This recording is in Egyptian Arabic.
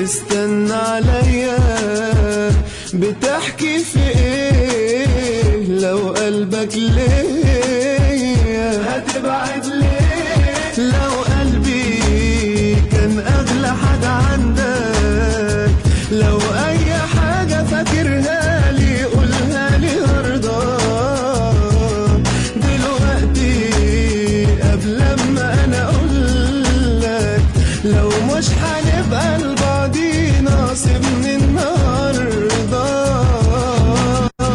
بتستنى عليا بتحكي في ايه لو قلبك ليا هتبعد ليه لو قلبي كان اغلى حاجة عندك لو اي حاجة فاكرها